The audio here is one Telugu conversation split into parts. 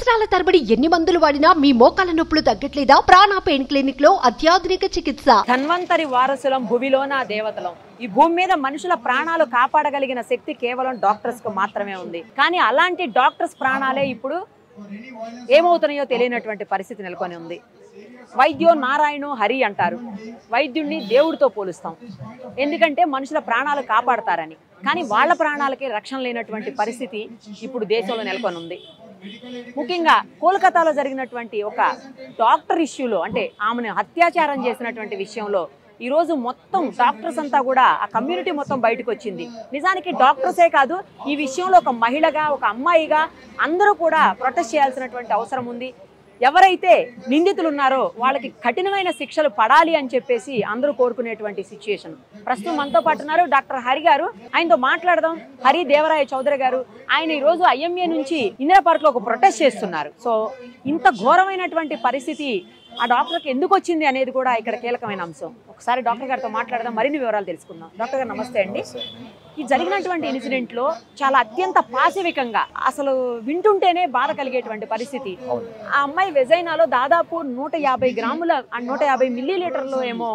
సంవత్సరాల తరబడి ఎన్ని మందులు వాడినా మీ మోకాల నొప్పులు తగ్గట్లేదా ప్రాణ పెయిన్ క్లినిక్ లో అత్యాధునిక చికిత్స ధన్వంతరి వారసులం భువిలోన దేవతలం ఈ భూమి మీద మనుషుల ప్రాణాలు కాపాడగలిగిన శక్తి కేవలం డాక్టర్స్ కు మాత్రమే ఉంది కానీ అలాంటి డాక్టర్స్ ప్రాణాలే ఇప్పుడు ఏమవుతున్నాయో తెలియనటువంటి పరిస్థితి నెలకొని ఉంది వైద్యో నారాయణో హరి అంటారు వైద్యుణ్ణి దేవుడితో పోలుస్తాం ఎందుకంటే మనుషుల ప్రాణాలు కాపాడతారని కానీ వాళ్ళ ప్రాణాలకి రక్షణ లేనటువంటి పరిస్థితి ఇప్పుడు దేశంలో నెలకొని ఉంది ముఖ్యంగా కోల్కతాలో జరిగినటువంటి ఒక డాక్టర్ ఇష్యూలో అంటే ఆమెను అత్యాచారం చేసినటువంటి విషయంలో ఈ రోజు మొత్తం డాక్టర్స్ అంతా కూడా ఆ కమ్యూనిటీ మొత్తం బయటకు వచ్చింది నిజానికి డాక్టర్సే కాదు ఈ విషయంలో ఒక మహిళగా ఒక అమ్మాయిగా అందరూ కూడా ప్రొటెస్ట్ చేయాల్సినటువంటి అవసరం ఉంది ఎవరైతే నిందితులు ఉన్నారో వాళ్ళకి కఠినమైన శిక్షలు పడాలి అని చెప్పేసి అందరూ కోరుకునేటువంటి సిచ్యుయేషన్ ప్రస్తుతం మనతో పాటు ఉన్నారు డాక్టర్ హరి గారు ఆయనతో మాట్లాడదాం హరి దేవరాయ చౌదరి గారు ఆయన ఈ రోజు ఐఎంఏ నుంచి ఇందిరా పార్క్ లో ఒక ప్రొటెస్ట్ చేస్తున్నారు సో ఇంత ఘోరమైనటువంటి పరిస్థితి ఆ డాక్టర్కి ఎందుకు వచ్చింది అనేది కూడా ఇక్కడ కీలకమైన అంశం ఒకసారి డాక్టర్ గారితో మాట్లాడదాం మరిన్ని వివరాలు తెలుసుకుందాం డాక్టర్ గారు నమస్తే అండి ఈ జరిగినటువంటి ఇన్సిడెంట్ లో చాలా అత్యంత పాశవికంగా అసలు వింటుంటేనే బాధ కలిగేటువంటి పరిస్థితి ఆ అమ్మాయి వెజైనాలో దాదాపు నూట యాభై గ్రాముల ఆ నూట యాభై మిల్లీ లీటర్లు ఏమో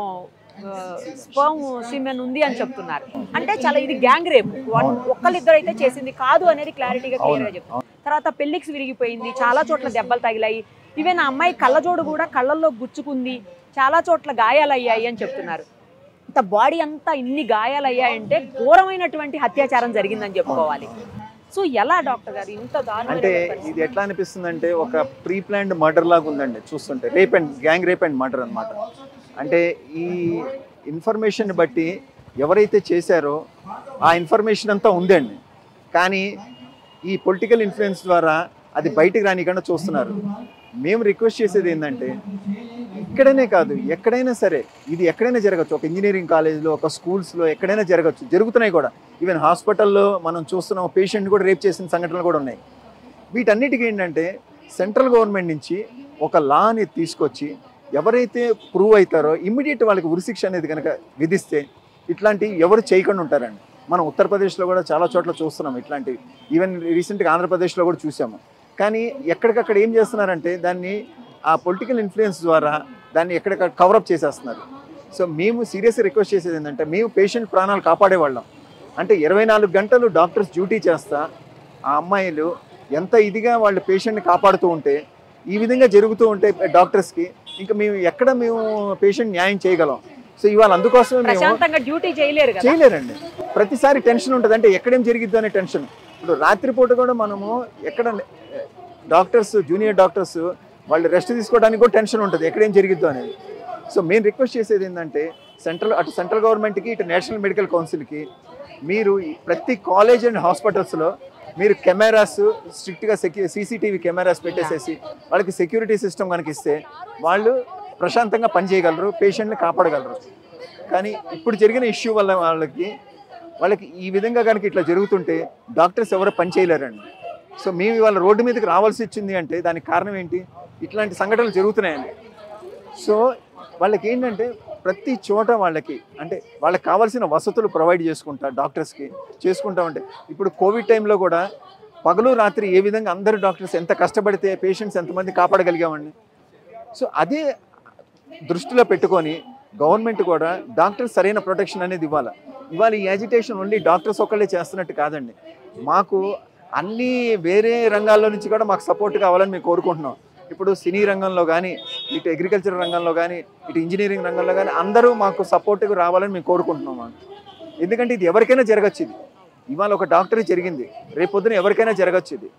స్పర్మ్ సిమెన్ ఉంది అని చెప్తున్నారు అంటే చాలా ఇది గ్యాంగ్ రేప్ వన్ ఒక్కళ్ళిద్దరు అయితే చేసింది కాదు అనేది క్లారిటీగా క్లియర్ గా చెప్తున్నారు తర్వాత పెళ్లిక్స్ విరిగిపోయింది చాలా చోట్ల దెబ్బలు తగిలాయి ఈవెన్ ఆ అమ్మాయి కళ్ళజోడు కూడా కళ్ళల్లో గుచ్చుకుంది చాలా చోట్ల గాయాలయ్యాయి అని చెప్తున్నారు ఇంత బాడీ అంతా ఇన్ని గాయాలయ్యాయంటే ఘోరమైనటువంటి అత్యాచారం జరిగిందని చెప్పుకోవాలి సో ఎలా డాక్టర్ గారు ఇంత అంటే దారుణమైన ఇది ఎట్లా అనిపిస్తుంది అంటే ఒక ప్రీ ప్లాన్డ్ మర్డర్ లాగా ఉందండి చూస్తుంటే rape and gang rape and murder అన్నమాట అంటే ఈ ఇన్ఫర్మేషన్ బట్టి ఎవరైతే చేశారో ఆ ఇన్ఫర్మేషన్ అంతా ఉందండి కానీ ఈ పొలిటికల్ ఇన్ఫ్లుయెన్స్ ద్వారా అది బయటికి రానికుండా చూస్తున్నారు మేము రిక్వెస్ట్ చేసేది ఏంటంటే ఇక్కడనే కాదు ఎక్కడైనా సరే ఇది ఎక్కడైనా జరగచ్చు ఒక ఇంజనీరింగ్ కాలేజ్లో ఒక స్కూల్స్లో ఎక్కడైనా జరగచ్చు జరుగుతున్నాయి కూడా ఈవెన్ హాస్పిటల్లో మనం చూస్తున్నాం పేషెంట్ కూడా రేప్ చేసిన సంఘటనలు కూడా ఉన్నాయి వీటన్నిటికీ ఏంటంటే సెంట్రల్ గవర్నమెంట్ నుంచి ఒక లాని తీసుకొచ్చి ఎవరైతే ప్రూవ్ అవుతారో ఇమ్మీడియట్ వాళ్ళకి ఉరిశిక్ష అనేది కనుక విధిస్తే ఇట్లాంటివి ఎవరు చేయకుండా ఉంటారండి మనం ఉత్తరప్రదేశ్లో కూడా చాలా చోట్ల చూస్తున్నాం ఇట్లాంటివి ఈవెన్ రీసెంట్గా ఆంధ్రప్రదేశ్లో కూడా చూసాము కానీ ఎక్కడికక్కడ ఏం చేస్తున్నారంటే దాన్ని ఆ పొలిటికల్ ఇన్ఫ్లుయెన్స్ ద్వారా దాన్ని ఎక్కడికక్కడ కవరప్ చేసేస్తున్నారు సో మేము సీరియస్ రిక్వెస్ట్ చేసేది ఏంటంటే మేము పేషెంట్ ప్రాణాలు కాపాడేవాళ్ళం అంటే ఇరవై నాలుగు గంటలు డాక్టర్స్ డ్యూటీ చేస్తా ఆ అమ్మాయిలు ఎంత ఇదిగా వాళ్ళ పేషెంట్ని కాపాడుతూ ఉంటే ఈ విధంగా జరుగుతూ ఉంటే డాక్టర్స్కి ఇంకా మేము ఎక్కడ మేము పేషెంట్ న్యాయం చేయగలం సో ఇవాళ అందుకోసమే మేము ప్రశాంతంగా డ్యూటీ చేయలేరు కదా చేయలేరండి ప్రతిసారి టెన్షన్ ఉంటుంది అంటే ఎక్కడేం జరిగిద్దు అనే టెన్షన్ ఇప్పుడు రాత్రిపూట కూడా మనము ఎక్కడ డాక్టర్స్ జూనియర్ డాక్టర్స్ వాళ్ళు రెస్ట్ తీసుకోవడానికి కూడా టెన్షన్ ఉంటుంది ఎక్కడేం జరిగిద్దు అనేది సో మేము రిక్వెస్ట్ చేసేది ఏంటంటే సెంట్రల్ అటు సెంట్రల్ గవర్నమెంట్కి ఇటు నేషనల్ మెడికల్ కౌన్సిల్కి మీరు ఈ ప్రతి కాలేజ్ అండ్ హాస్పిటల్స్లో మీరు కెమెరాస్ స్ట్రిక్ట్గా సెక్యూ సీసీటీవీ కెమెరాస్ పెట్టేసేసి వాళ్ళకి సెక్యూరిటీ సిస్టమ్ కనుక ఇస్తే వాళ్ళు ప్రశాంతంగా పనిచేయగలరు పేషెంట్ని కాపాడగలరు కానీ ఇప్పుడు జరిగిన ఇష్యూ వల్ల వాళ్ళకి వాళ్ళకి ఈ విధంగా కనుక ఇట్లా జరుగుతుంటే డాక్టర్స్ ఎవరు పని చేయలేరండి సో మేము ఇవాళ రోడ్డు మీదకి రావాల్సి వచ్చింది అంటే దానికి కారణం ఏంటి ఇట్లాంటి సంఘటనలు జరుగుతున్నాయండి సో వాళ్ళకి ఏంటంటే ప్రతి చోట వాళ్ళకి అంటే వాళ్ళకి కావాల్సిన వసతులు ప్రొవైడ్ చేసుకుంటా డాక్టర్స్కి చేసుకుంటా ఉంటే ఇప్పుడు కోవిడ్ టైంలో కూడా పగలు రాత్రి ఏ విధంగా అందరు డాక్టర్స్ ఎంత కష్టపడితే పేషెంట్స్ ఎంతమంది కాపాడగలిగామండి సో అదే దృష్టిలో పెట్టుకొని గవర్నమెంట్ కూడా డాక్టర్స్ సరైన ప్రొటెక్షన్ అనేది ఇవ్వాలి ఇవాళ ఈ యాజిటేషన్ ఓన్లీ డాక్టర్స్ ఒక్కళ్ళే చేస్తున్నట్టు కాదండి మాకు అన్ని వేరే రంగాల్లో నుంచి కూడా మాకు సపోర్ట్ కావాలని మేము కోరుకుంటున్నాం ఇప్పుడు సినీ రంగంలో కానీ ఇటు అగ్రికల్చర్ రంగంలో కానీ ఇటు ఇంజనీరింగ్ రంగంలో కానీ అందరూ మాకు సపోర్ట్గా రావాలని మేము కోరుకుంటున్నాం మనం ఎందుకంటే ఇది ఎవరికైనా జరగచ్చు ఇది ఇవాళ ఒక డాక్టర్కి జరిగింది రేపొద్దున ఎవరికైనా జరగచ్చు ఇది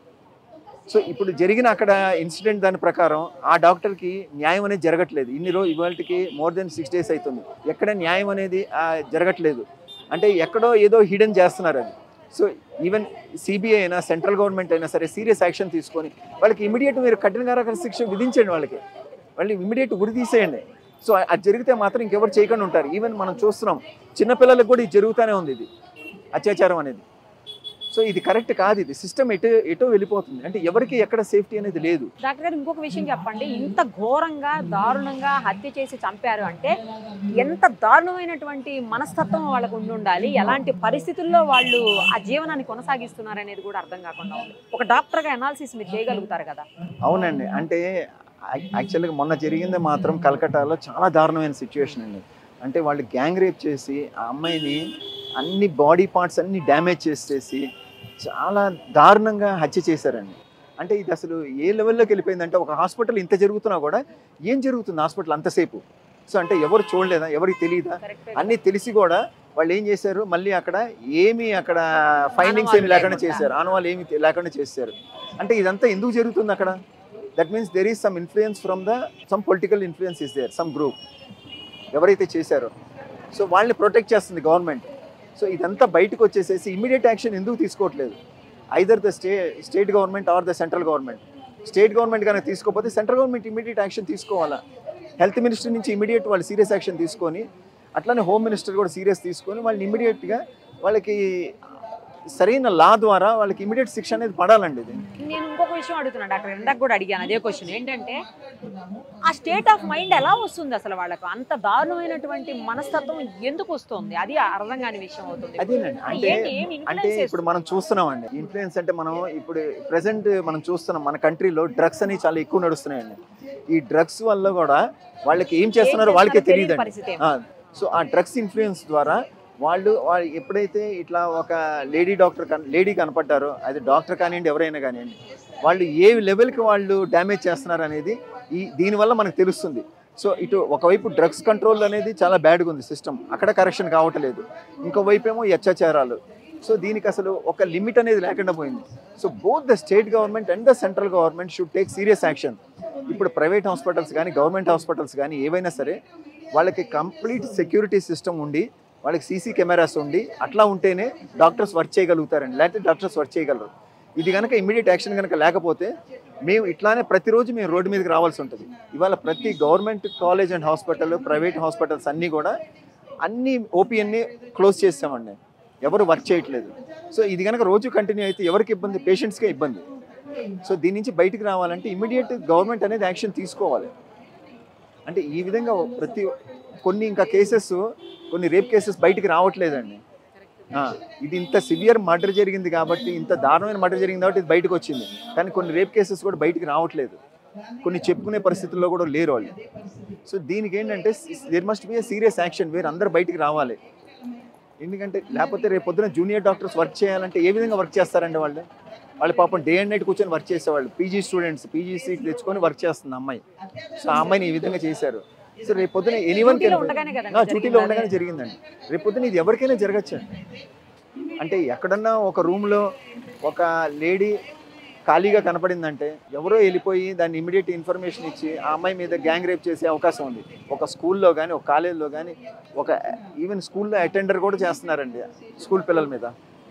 సో ఇప్పుడు జరిగిన అక్కడ ఇన్సిడెంట్ దాని ప్రకారం ఆ డాక్టర్కి న్యాయం అనేది జరగట్లేదు ఇన్ని రోజు ఇవాళకి మోర్ దెన్ సిక్స్ డేస్ అవుతుంది ఎక్కడ న్యాయం అనేది ఆ, జరగట్లేదు అంటే ఎక్కడో ఏదో హిడెన్ చేస్తున్నారు అది సో ఈవెన్ సిబిఐ అయినా సెంట్రల్ గవర్నమెంట్ అయినా సరే సీరియస్ యాక్షన్ తీసుకొని వాళ్ళకి ఇమీడియట్ మీరు కఠినకారక శిక్ష విధించండి వాళ్ళకి వాళ్ళు ఇమీడియట్ గురి తీసేయండి సో అది జరిగితే మాత్రం ఇంకెవరు చేయకుండా ఉంటారు ఈవెన్ మనం చూస్తున్నాం చిన్నపిల్లలకు కూడా ఇది జరుగుతూనే ఉంది ఇది అత్యాచారం అనేది సో ఇది కరెక్ట్ కాదు ఇది సిస్టమ్ ఎటు ఎటో వెళ్ళిపోతుంది అంటే ఎవరికి ఎక్కడ సేఫ్టీ అనేది లేదు డాక్టర్ గారు ఇంకొక విషయం చెప్పండి ఇంత ఘోరంగా దారుణంగా హత్య చేసి చంపారు అంటే ఎంత దారుణమైనటువంటి మనస్తత్వం వాళ్ళకు ఉండి ఉండాలి ఎలాంటి పరిస్థితుల్లో వాళ్ళు ఆ జీవనాన్ని కొనసాగిస్తున్నారు అనేది కూడా అర్థం కాకుండా ఉంది ఒక డాక్టర్గా అనాలిసిస్ మీరు చేయగలుగుతారు కదా అవునండి అంటే యాక్చువల్గా మొన్న జరిగింది మాత్రం కలకటాలో చాలా దారుణమైన సిచ్యువేషన్ అండి అంటే వాళ్ళు గ్యాంగ్ రేప్ చేసి ఆ అమ్మాయిని అన్ని బాడీ పార్ట్స్ అన్ని డ్యామేజ్ చేసేసి చాలా దారుణంగా హత్య చేశారండి అంటే ఇది అసలు ఏ లెవెల్లోకి వెళ్ళిపోయిందంటే ఒక హాస్పిటల్ ఇంత జరుగుతున్నా కూడా ఏం జరుగుతుంది హాస్పిటల్ అంతసేపు సో అంటే ఎవరు చూడలేదా ఎవరికి తెలియదా కరెక్ట్ అన్నీ తెలిసి కూడా వాళ్ళు ఏం చేశారు మళ్ళీ అక్కడ ఏమీ అక్కడ ఫైండింగ్స్ ఏమి ఆనవాళ్ళు లేకుండా లేకుండా. చేశారు ఆనవాళ్ళు ఏమి తె- లేకుండా చేశారు అంటే ఇదంతా ఎందుకు జరుగుతుంది అక్కడ that means there is some influence from the some political influence is there some group ఎవరైతే చేశారో సో వాళ్ళని ప్రొటెక్ట్ చేస్తుంది గవర్నమెంట్ సో ఇదంతా బయటకు వచ్చేసేసి ఇమీడియట్ యాక్షన్ ఎందుకు తీసుకోవట్లేదు either the stay state government or the central government state government కనుక తీసుకోకపోతే సెంట్రల్ గవర్నమెంట్ ఇమీడియట్ యాక్షన్ తీసుకోవాలా హెల్త్ మినిస్టర్ నుంచి ఇమీడియట్ వాళ్ళు సీరియస్ యాక్షన్ తీసుకొని అట్లానే హోమ్ మినిస్టర్ కూడా సీరియస్ తీసుకొని వాళ్ళని ఇమీడియట్గా వాళ్ళకి సరైన లా ద్వారా వాళ్ళకి ఇమీడియట్ శిక్ష అనేది పడాలండి ఇది నేను ఇంకొక విషయం అడుగుతున్నా డాక్టర్ ఇందాక కూడా అడిగాను అదే క్వశ్చన్ ఏంటంటే ఆ స్టేట్ ఆఫ్ మైండ్ ఎలా వస్తుంది అసలు వాళ్ళకు అంత దారుణమైనటువంటి మనస్తత్వం ఎందుకు వస్తుంది అది అర్థం కాని విషయం అవుతుంది అదేనండి అంటే ఏంటి ఏమి అంటే influence ఇప్పుడు మనం చూస్తున్నామండి ఇన్ఫ్లుయెన్స్ అంటే మనం ఇప్పుడు ప్రెసెంట్ మనం చూస్తున్నాం మన కంట్రీలో డ్రగ్స్ అనేవి చాలా ఎక్కువ నడుస్తున్నాయండి ఈ డ్రగ్స్ వల్ల కూడా వాళ్ళకి ఏం చేస్తున్నారో వాళ్ళకే చేస్తున్నారో తెలియని తెలియదండి పరిస్థితి ఏమి. సో ఆ డ్రగ్స్ ఇన్ఫ్లుయెన్స్ ద్వారా వాళ్ళు వాళ్ళు ఎప్పుడైతే ఇట్లా ఒక లేడీ డాక్టర్ కన్ లేడీ కనపడ్డారో అది డాక్టర్ కానివ్వండి ఎవరైనా కానివ్వండి వాళ్ళు ఏ లెవెల్కి వాళ్ళు డ్యామేజ్ చేస్తున్నారు అనేది ఈ దీనివల్ల మనకు తెలుస్తుంది సో ఇటు ఒకవైపు డ్రగ్స్ కంట్రోల్ అనేది చాలా బ్యాడ్గా ఉంది సిస్టమ్ అక్కడ కరెక్షన్ కావట్లేదు ఇంకోవైపు ఏమో ఈ అత్యాచారాలు సో దీనికి అసలు ఒక లిమిట్ అనేది లేకుండా పోయింది so both the state government and the central government should take serious action ఇప్పుడు ప్రైవేట్ హాస్పిటల్స్ కానీ గవర్నమెంట్ హాస్పిటల్స్ కానీ ఏవైనా సరే వాళ్ళకి కంప్లీట్ సెక్యూరిటీ సిస్టమ్ ఉండి వాళ్ళకి సీసీ కెమెరాస్ ఉండి అట్లా ఉంటేనే డాక్టర్స్ వర్క్ చేయగలుగుతారండి లేకపోతే డాక్టర్స్ వర్క్ చేయగలరు ఇది కనుక ఇమీడియట్ యాక్షన్ కనుక లేకపోతే మేము ఇట్లానే ప్రతిరోజు మేము రోడ్డు మీదకి రావాల్సి ఉంటుంది ఇవాళ ప్రతి government college and hospital private hospitals అన్నీ కూడా అన్ని ఓపీఎన్ని క్లోజ్ చేస్తామండి ఎవరు వర్క్ చేయట్లేదు సో ఇది కనుక రోజు కంటిన్యూ అయితే ఎవరికి ఇబ్బంది పేషెంట్స్కే ఇబ్బంది సో దీని నుంచి బయటికి రావాలంటే ఇమీడియట్ గవర్నమెంట్ అనేది యాక్షన్ తీసుకోవాలి అంటే ఈ విధంగా ప్రతి కొన్ని ఇంకా కేసెస్ కొన్ని రేప్ కేసెస్ బయటికి రావట్లేదండి ఆ, ఇది ఇంత సివియర్ మర్డర్ జరిగింది కాబట్టి ఇంత దారుణమైన మర్డర్ జరిగింది కాబట్టి ఇది బయటకు వచ్చింది కానీ కొన్ని రేప్ కేసెస్ కూడా బయటికి రావట్లేదు కొన్ని చెప్పుకునే పరిస్థితుల్లో కూడా లేరు వాళ్ళు సో దీనికి ఏంటంటే there must be a serious action వేరు అందరు బయటికి రావాలి ఎందుకంటే లేకపోతే రేపు పొద్దున జూనియర్ డాక్టర్స్ వర్క్ చేయాలంటే ఏ విధంగా వర్క్ చేస్తారండి వాళ్ళు వాళ్ళు పాపం డే అండ్ నైట్ కూర్చొని వర్క్ చేసేవాళ్ళు పీజీ స్టూడెంట్స్ పీజీ సీట్ తెచ్చుకొని వర్క్ చేస్తుంది అమ్మాయి సో ఆ అమ్మాయిని ఈ విధంగా చేశారు సో రేపు పొద్దున ఎనీవన్ డ్యూటీలో ఉండగానే కదండి డ్యూటీలో జరిగింది ఉండగానే అది. జరిగిందండి రేపు పొద్దున ఇది ఎవరికైనా జరగచ్చండి అంటే ఎక్కడన్నా ఒక రూమ్లో ఒక లేడీ ఖాళీగా కనపడిందంటే ఎవరో వెళ్ళిపోయి దాన్ని ఇమీడియట్ ఇన్ఫర్మేషన్ ఇచ్చి ఆ అమ్మాయి మీద గ్యాంగ్ రేప్ చేసే అవకాశం ఉంది ఒక స్కూల్లో కానీ ఒక కాలేజీలో కానీ ఒక ఈవెన్ స్కూల్లో అటెండర్ కూడా చేస్తున్నారండి స్కూల్ పిల్లల మీద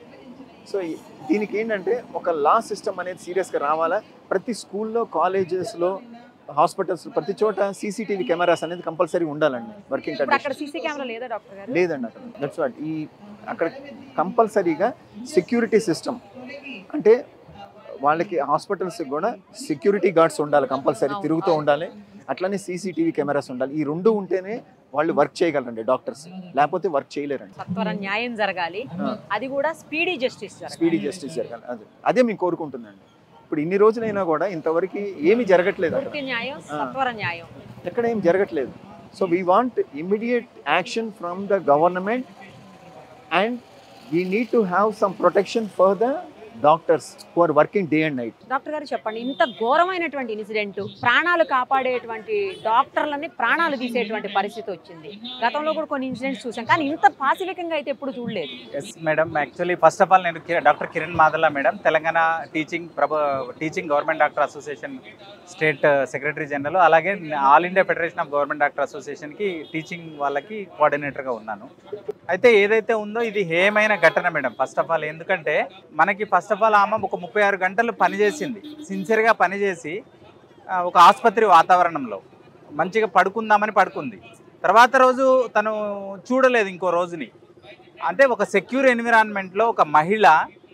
సో ఈ- దీనికి ఏంటంటే ఒక లా సిస్టమ్ అనేది సీరియస్గా రావాలా ప్రతి స్కూల్లో కాలేజెస్లో హాస్పిటల్స్ ప్రతి చోట సీసీటీవీ కెమెరాస్ అనేది కంపల్సరీ ఉండాలండి వర్కింగ్ ఇప్పుడు అక్కడ కండిషన్ సీసీ కెమెరా లేదా డాక్టర్ గారు లేదండి అక్కడ దట్స్ వాట్ ఈ అక్కడ కంపల్సరీగా సెక్యూరిటీ సిస్టమ్ అంటే వాళ్ళకి హాస్పిటల్స్ కూడా సెక్యూరిటీ గార్డ్స్ ఉండాలి కంపల్సరీ అవును, తిరుగుతూ అవును. ఉండాలి అట్లానే సీసీటీవీ కెమెరాస్ ఉండాలి ఈ రెండు ఉంటేనే వాళ్ళు వర్క్ చేయగలరండి డాక్టర్స్ లేకపోతే వర్క్ చేయలేరండి సత్వర న్యాయం జరగాలి అది కూడా స్పీడీ జస్టిస్ జరగాలి స్పీడీ జస్టిస్ జరగాలి అదే అదే మేము కోరుకుంటుందండి ఇప్పుడు ఇన్ని రోజులైనా కూడా ఇంతవరకు ఏమీ జరగట్లేదు అక్కడ పూర్తి న్యాయం సత్వర న్యాయం ఎక్కడ ఏం జరగట్లేదు so we want immediate action from the government and we need to have some protection for the doctors who are working day and night doctor గారు చెప్పండి ఇంత ఘోరమైనటువంటి ఇన్సిడెంట్ ప్రాణాలు కాపాడేటువంటి డాక్టర్లని ప్రాణాలు తీసేటువంటి పరిస్థితి వచ్చింది గతంలో కూడా కొన్ని ఇన్సిడెంట్స్ చూసాం కానీ ఇంత పాశవికంగా అయితే ఎప్పుడు చూడలేదు yes madam actually first of all నేను కి- doctor Kiran Madala madam Telangana teaching ప్రభు teaching government doctor association state secretary general అలాగే all India federation of government doctor అసోసియేషన్కి టీచింగ్ వాళ్ళకి కోఆర్డినేటర్గా ఉన్నాను అయితే ఏదైతే ఉందో ఇది హేమైన ఘటన మేడం ఫస్ట్ ఆఫ్ ఆల్ ఎందుకంటే మనకి ఫస్ట్ ఆఫ్ ఆల్ ఆమె ఒక ముప్పై ఆరు గంటలు పనిచేసింది సిన్సియర్గా పనిచేసి ఆ, ఒక ఆసుపత్రి వాతావరణంలో మంచిగా పడుకుందామని పడుకుంది తర్వాత రోజు తను చూడలేదు ఇంకో రోజుని అంటే ఒక సెక్యూర్ ఎన్విరాన్మెంట్లో ఒక మహిళ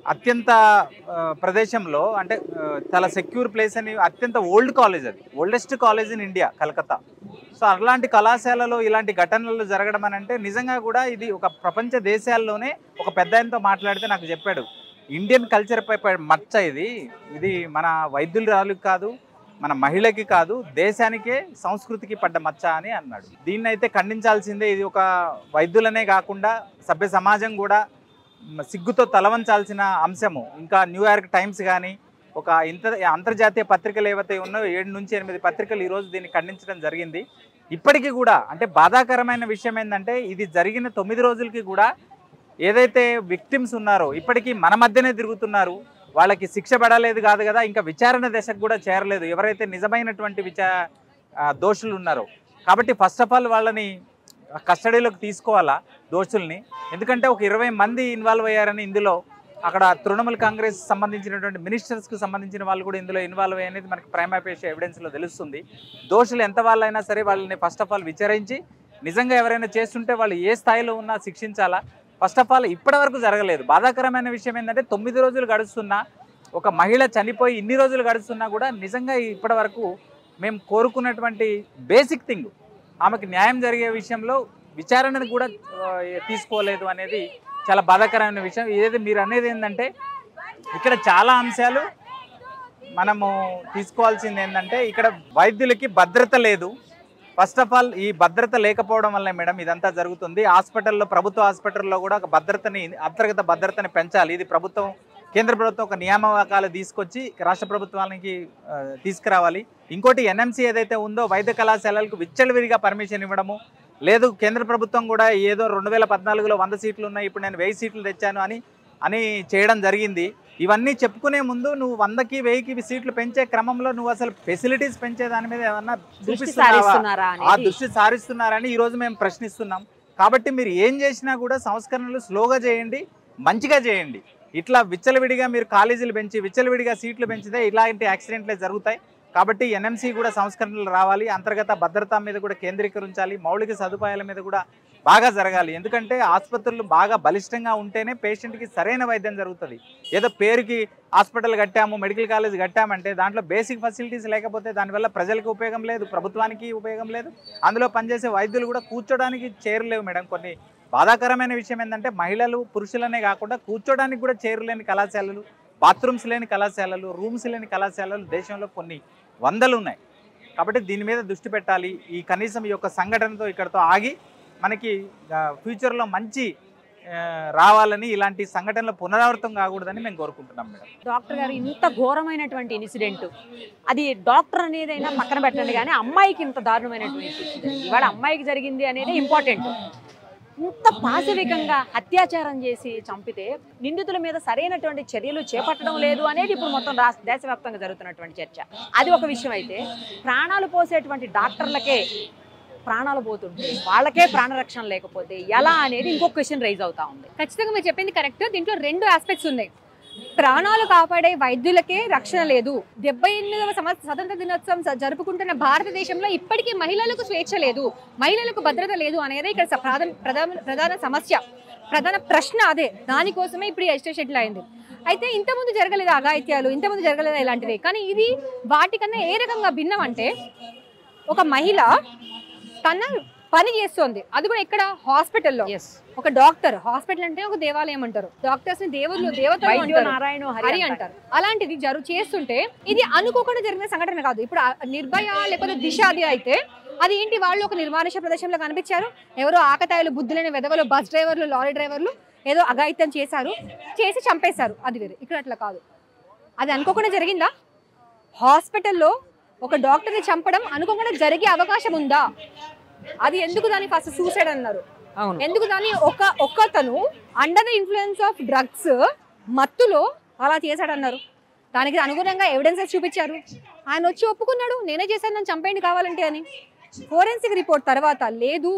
అత్యంత ఆ, ప్రదేశంలో అంటే ఆ, చాలా సెక్యూర్ ప్లేస్ అని అత్యంత ఓల్డ్ కాలేజ్ అది oldest college in India Calcutta so అలాంటి కళాశాలలో ఇలాంటి ఘటనలు జరగడం అని అంటే నిజంగా కూడా ఇది ఒక ప్రపంచ దేశాల్లోనే ఒక పెద్ద ఆయనతో మాట్లాడితే నాకు చెప్పాడు ఇండియన్ కల్చర్ పై పై మచ్చ ఇది ఇది మన వైద్యురాలకు కాదు మన మహిళకి కాదు దేశానికే సంస్కృతికి పడ్డ మచ్చ అని అన్నాడు దీన్ని అయితే ఖండించాల్సిందే ఇది ఒక వైద్యులనే కాకుండా సభ్య సమాజం కూడా మ, సిగ్గుతో తలవంచాల్సిన అంశము ఇంకా న్యూయార్క్ టైమ్స్ కానీ ఒక ఇంత అంతర్జాతీయ పత్రికలు ఏవైతే ఉన్నాయో ఏడు నుంచి ఎనిమిది పత్రికలు ఈరోజు దీన్ని ఖండించడం జరిగింది ఇప్పటికీ కూడా అంటే బాధాకరమైన విషయం ఏంటంటే ఇది జరిగిన తొమ్మిది రోజులకి కూడా ఏదైతే విక్టిమ్స్ ఉన్నారో ఇప్పటికీ మన మధ్యనే తిరుగుతున్నారు వాళ్ళకి శిక్ష పడలేదు కాదు కదా ఇంకా విచారణ దశకు కూడా చేరలేదు ఎవరైతే నిజమైనటువంటి విచా ఆ, దోషులు ఉన్నారో కాబట్టి ఫస్ట్ ఆఫ్ ఆల్ వాళ్ళని కస్టడీలోకి తీసుకోవాలా దోషుల్ని ఎందుకంటే ఒక ఇరవై మంది ఇన్వాల్వ్ అయ్యారని ఇందులో అక్కడ తృణమూల్ కాంగ్రెస్ సంబంధించినటువంటి మినిస్టర్స్కి సంబంధించిన వాళ్ళు కూడా ఇందులో ఇన్వాల్వ్ అయ్యేది మనకి ప్రైమాపేష ఎవిడెన్స్లో తెలుస్తుంది దోషులు ఎంత వాళ్ళైనా సరే వాళ్ళని ఫస్ట్ ఆఫ్ ఆల్ విచారించి నిజంగా ఎవరైనా చేస్తుంటే వాళ్ళు ఏ స్థాయిలో ఉన్నా శిక్షించాలా ఫస్ట్ ఆఫ్ ఆల్ ఇప్పటి వరకు జరగలేదు బాధాకరమైన విషయం ఏంటంటే తొమ్మిది రోజులు గడుస్తున్నా ఒక మహిళ చనిపోయి ఇన్ని రోజులు గడుస్తున్నా కూడా నిజంగా ఇప్పటి వరకు మేము కోరుకున్నటువంటి బేసిక్ థింగ్ ఆమెకు న్యాయం జరిగే విషయంలో విచారణను కూడా ఆ, తీసుకోలేదు అనేది చాలా బాధాకరమైన విషయం ఏది మీరు అనేది ఏంటంటే ఇక్కడ చాలా అంశాలు మనము తీసుకోవాల్సింది ఏంటంటే ఇక్కడ వైద్యులకి భద్రత లేదు ఫస్ట్ ఆఫ్ ఆల్ ఈ భద్రత లేకపోవడం వల్లే మేడం ఇదంతా జరుగుతుంది హాస్పిటల్లో ప్రభుత్వ హాస్పిటల్లో కూడా ఒక భద్రతని అంతర్గత భద్రతని పెంచాలి ఇది ప్రభుత్వం కేంద్ర ప్రభుత్వం ఒక నియామకాలు తీసుకొచ్చి రాష్ట్ర ప్రభుత్వానికి ఆ, తీసుకురావాలి ఇంకోటి ఎన్ఎంసీ ఏదైతే ఉందో వైద్య కళాశాలలకు విచ్చలవిడిగా పర్మిషన్ ఇవ్వడము లేదు కేంద్ర ప్రభుత్వం కూడా ఏదో రెండు వేల పద్నాలుగులో వంద సీట్లు ఉన్నాయి ఇప్పుడు నేను వెయ్యి సీట్లు తెచ్చాను అని అని చేయడం జరిగింది ఇవన్నీ చెప్పుకునే ముందు నువ్వు వందకి వెయ్యికి సీట్లు పెంచే క్రమంలో నువ్వు అసలు ఫెసిలిటీస్ పెంచే దాని మీద ఏమన్నా దృష్టి చూపిస్తున్నావా సారిస్తున్నారా ఆ అనేది దృష్టి సారిస్తున్నారని ఈ రోజు మేము ప్రశ్నిస్తున్నాం కాబట్టి మీరు ఏం చేసినా కూడా సంస్కరణలు స్లోగా చేయండి మంచిగా చేయండి ఇట్లా విచ్చలవిడిగా మీరు కాలేజీలు పెంచి విచ్చలవిడిగా సీట్లు పెంచితే ఇలాంటి యాక్సిడెంట్లే జరుగుతాయి కాబట్టి ఎన్ఎంసీ కూడా సంస్కరణలు రావాలి అంతర్గత భద్రత మీద కూడా కేంద్రీకరించాలి మౌలిక సదుపాయాల మీద కూడా బాగా జరగాలి ఎందుకంటే ఆసుపత్రులు బాగా బలిష్టంగా ఉంటేనే పేషెంట్కి సరైన వైద్యం జరుగుతుంది ఏదో పేరుకి హాస్పిటల్ కట్టాము మెడికల్ కాలేజ్ కట్టామంటే దాంట్లో బేసిక్ ఫెసిలిటీస్ లేకపోతే దానివల్ల ప్రజలకు ఉపయోగం లేదు ప్రభుత్వానికి ఉపయోగం లేదు అందులో పనిచేసే వైద్యులు కూడా కూర్చోడానికి చేరలేవు మేడం కొన్ని బాధాకరమైన విషయం ఏంటంటే మహిళలు పురుషులనే కాకుండా కూర్చోడానికి కూడా చేరలేని కళాశాలలు బాత్రూమ్స్ లేని కళాశాలలు రూమ్స్ లేని కళాశాలలు దేశంలో కొన్ని వందలు ఉన్నాయి కాబట్టి దీని మీద దృష్టి పెట్టాలి ఈ కనీసం ఈ యొక్క సంఘటనతో ఇక్కడతో ఆగి మనకి ఆ, ఫ్యూచర్లో మంచి ఆ, రావాలని ఇలాంటి సంఘటనలు పునరావృతం కాకూడదని మేము కోరుకుంటున్నాం మేడం డాక్టర్ గారు ఇంత ఘోరమైనటువంటి ఇన్సిడెంట్ అది డాక్టర్ అనేదైనా పక్కన పెట్టండి కానీ అమ్మాయికి ఇంత దారుణమైనటువంటి ఇన్సిడెంట్ ఇవాళ అమ్మాయికి జరిగింది అనేది ఇంపార్టెంట్ ఇంత పాశవికంగా అత్యాచారం చేసి చంపితే నిందితుల మీద సరైనటువంటి చర్యలు చేపట్టడం లేదు అనేది ఇప్పుడు మొత్తం రాష్ట్ర దేశవ్యాప్తంగా జరుగుతున్నటువంటి చర్చ అది ఒక విషయం అయితే ప్రాణాలు పోసేటువంటి డాక్టర్లకే ప్రాణాలు పోతుంటే వాళ్ళకే ప్రాణరక్షణ లేకపోతే ఎలా అనేది ఇంకొక క్వశ్చన్ రైజ్ అవుతా ఉంది ఖచ్చితంగా మీరు చెప్పింది కరెక్ట్ దీంట్లో రెండు ఆస్పెక్ట్స్ ఉన్నాయి ప్రాణాలు కాపాడే వైద్యులకే రక్షణ లేదు డెబ్బై ఎనిమిదవ సంవత్సర స్వతంత్ర దినోత్సవం జ- జరుపుకుంటున్న భారతదేశంలో ఇప్పటికీ మహిళలకు స్వేచ్ఛ లేదు మహిళలకు భద్రత లేదు అనేది ఇక్కడ స- ప్రధాన ప్రధాన ప్రధాన సమస్య ప్రధాన ప్రశ్న అదే దానికోసమే ఇప్పుడు ఎస్టేట్ షెడ్యూల్ అయింది అయితే ఇంతకుముందు జరగలేదు అఘాయిత్యాలు ఇంతకుముందు జరగలేదు ఇలాంటివి కానీ ఇది వాటికన్నా ఏ రకంగా భిన్నం అంటే ఒక మహిళ తన పని చేస్తోంది అది కూడా ఇక్కడ హాస్పిటల్లో ఎస్ ఒక డాక్టర్ హాస్పిటల్ అంటే ఒక దేవాలయం అంటారు డాక్టర్స్ ని దేవుళ్ళు దేవతలు వైద్యో అంటారు నారాయణ హరి హరి అంటారు అంటారు అలాంటిది జరు చేస్తుంటే ఇది అనుకోకుండా జరిగిన సంఘటన కాదు ఇప్పుడు ఆ నిర్భయ లేకపోతే దిశ అది అయితే అది ఏంటి వాళ్ళు ఒక నిర్మానుష ప్రదేశంలో కనిపించారు ఎవరో ఆకతాయిలు బుద్ధులైన వెదవలు బస్ డ్రైవర్లు లారీ డ్రైవర్లు ఏదో అఘాయిత్యం చేశారు చేసి చంపేశారు అది వేరే ఇక్కడ అట్లా కాదు అది అనుకోకుండా జరిగిందా హాస్పిటల్లో ఒక డాక్టర్ని చంపడం అనుకోకుండా జరిగే అవకాశం ఉందా అది ఎందుకు దాన్ని ఫస్ట్ సూసైడ్ అన్నారు అవును ఎందుకు దాన్ని ఒక ఒక్కతను under the influence of drugs మత్తులో అలా చేశాడన్నారు దానికి అనుగుణంగా ఎవిడెన్సెస్ చూపించారు ఆయన వచ్చి ఒప్పుకున్నాడు నేనే చేశాను నన్ను చంపేయండి కావాలంటే అని ఫోరెన్సిక్ రిపోర్ట్ తర్వాత లేదు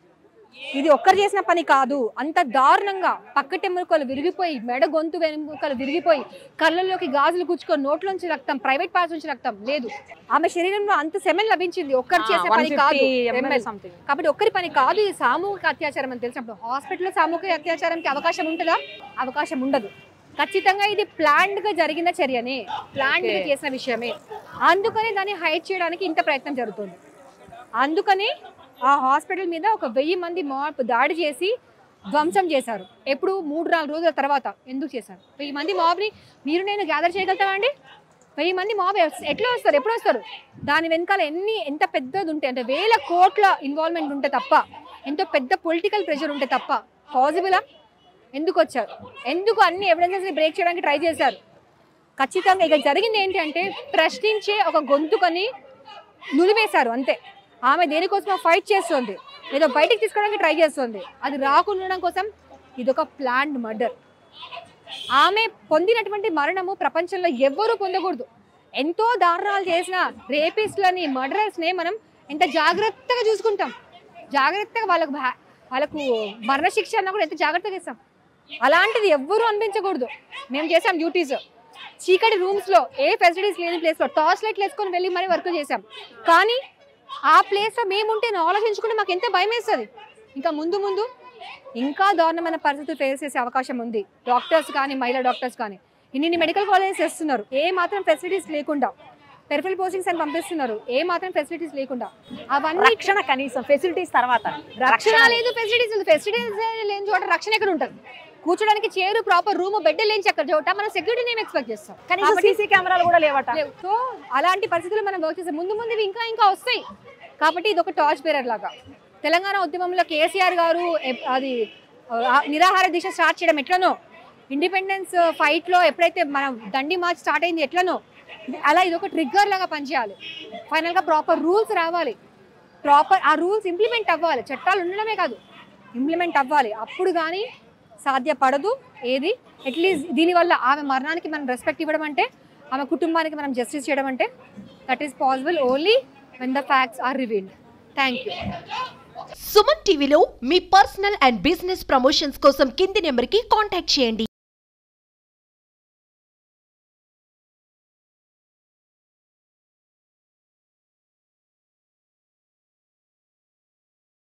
ఇది ఒక్కరు చేసిన పని కాదు అంత దారుణంగా పక్కటెముకలు విరిగిపోయి మెడ గొంతు వెనుకలు విరిగిపోయి కళ్ళల్లోకి గాజులు గుచ్చుకొని నోట్లోంచి రక్తం ప్రైవేట్ పార్ట్స్ నుంచి రక్తం లేదు ఆమె శరీరంలో అంత సెమెన్ లభించింది ఒక్కరు చేసే పని కాదు ML. సంథింగ్ కాబట్టి ఒక్కరి పని కాదు ఇది సామూహిక అత్యాచారం అని తెలిసినప్పుడు హాస్పిటల్లో సామూహిక అత్యాచారానికి అవకాశం ఉంటుందా అవకాశం ఉండదు ఖచ్చితంగా ఇది ప్లాన్డ్ గా జరిగిన చర్యనే ప్లాన్డ్ గా Okay. చేసిన విషయమే అందుకనే దాన్ని హైడ్ చేయడానికి ఇంత ప్రయత్నం జరుగుతుంది అందుకని ఆ హాస్పిటల్ మీద ఒక వెయ్యి మంది మాబ్ దాడి చేసి ధ్వంసం చేశారు ఎప్పుడు మూడు నాలుగు రోజుల తర్వాత ఎందుకు చేశారు వెయ్యి మంది మాబ్ని మీరు నేను గ్యాదర్ చేయగలుగుతామా అండి వెయ్యి మంది మాబ్ ఎస్- ఎట్లా వస్తారు ఎప్పుడు వస్తారు దాని వెనకాల ఎన్ని ఎంత పెద్దది ఉంటే అంటే వేల కోట్ల ఇన్వాల్వ్మెంట్ ఉంటే తప్ప ఎంతో పెద్ద పొలిటికల్ ప్రెషర్ ఉంటే తప్ప పాసిబులా ఎందుకు వచ్చారు ఎందుకు అన్ని ఎవిడెన్సెస్ బ్రేక్ చేయడానికి ట్రై చేశారు ఖచ్చితంగా ఇక జరిగింది ఏంటి అంటే ప్రశ్నించే ఒక గొంతుకని నులివేశారు అంతే ఆమె దేనికోసం ఫైట్ చేస్తుంది ఏదో బయటికి తీసుకోవడానికి ట్రై చేస్తుంది అది రాకుండా ఉండడం కోసం ఇదొక ప్లాన్డ్ మర్డర్ ఆమె పొందినటువంటి మరణము ప్రపంచంలో ఎవ్వరూ పొందకూడదు ఎంతో దారుణాలు చేసిన రేపిస్ట్లని మర్డరర్స్ని మనం ఎంత జాగ్రత్తగా చూసుకుంటాం జాగ్రత్తగా వాళ్ళకు భా- వాళ్ళకు మరణశిక్ష అన్నా కూడా ఎంత జాగ్రత్తగా ఇస్తాం అలాంటిది ఎవ్వరూ అనిపించకూడదు మేము చేసాం డ్యూటీస్ చీకటి రూమ్స్లో ఏ ఫెసిలిటీస్ లేని ప్లేస్లో టార్చ్ లైట్లు వేసుకొని వెళ్ళి మరీ వర్క్ చేసాం కానీ ఆ ప్లేస్లో మేముంటే ఆలోచించుకుంటే మాకు ఎంత భయం వేస్తుంది ఇంకా ముందు ముందు ఇంకా దారుణమైన పరిస్థితులు ఫేస్ చేసే అవకాశం ఉంది డాక్టర్స్ కానీ మహిళా డాక్టర్స్ కానీ ఇన్ని మెడికల్ కాలేజెస్ చేస్తున్నారు ఏ మాత్రం ఫెసిలిటీస్ లేకుండా పెరిఫల్ పోస్టింగ్స్ అని పంపిస్తున్నారు ఏ మాత్రం ఫెసిలిటీస్ లేకుండా అవన్నీ రక్షణ కనీసం ఫెసిలిటీస్ తర్వాత రక్షణ లేదు ఫెసిలిటీస్ లేదు ఫెసిలిటీస్ లేని చోట రక్షణ ఎక్కడ ఉంటుంది కూర్చోడానికి చైరు ప్రాపర్ రూమ్ బెడ్ లేని చక్క చోట మనం సెక్యూరిటీ ఏం ఎక్స్పెక్ట్ చేస్తాం కనీసం కాబట్టి- సీసీ కెమెరాలు కూడా లేవట లేవు. సో అలాంటి పరిస్థితులు మనం వర్క్ చేసే ముందు ముందు ఇవి ఇంకా ఇంకా వస్తాయి కాబట్టి ఇది ఒక టార్చ్ బేరర్ లాగా తెలంగాణ ఉద్యమంలో కేసీఆర్ గారు ఎప్- అది ఆ, నిరాహార దీక్ష స్టార్ట్ చేయడం ఎట్లనో ఇండిపెండెన్స్ ఫైట్లో ఎప్పుడైతే మనం దండి మార్చ్ స్టార్ట్ అయింది ఎట్లనో అలా ఇది ఒక ట్రిగ్గర్ లాగా పనిచేయాలి ఫైనల్గా ప్రాపర్ రూల్స్ రావాలి ప్రాపర్ ఆ రూల్స్ ఇంప్లిమెంట్ అవ్వాలి చట్టాలు ఉండడమే కాదు ఇంప్లిమెంట్ అవ్వాలి అప్పుడు కానీ సాధ్యపడదు ఏది అట్లీస్ట్ దీనివల్ల ఆమె మరణానికి మనం రెస్పెక్ట్ ఇవ్వడం అంటే ఆమె కుటుంబానికి మనం జస్టిస్ చేయడం అంటే that is possible only when the facts are revealed thank you Suman టీవీలో మీ పర్సనల్ అండ్ బిజినెస్ ప్రమోషన్స్ కోసం కింది నెంబర్కి కాంటాక్ట్ చేయండి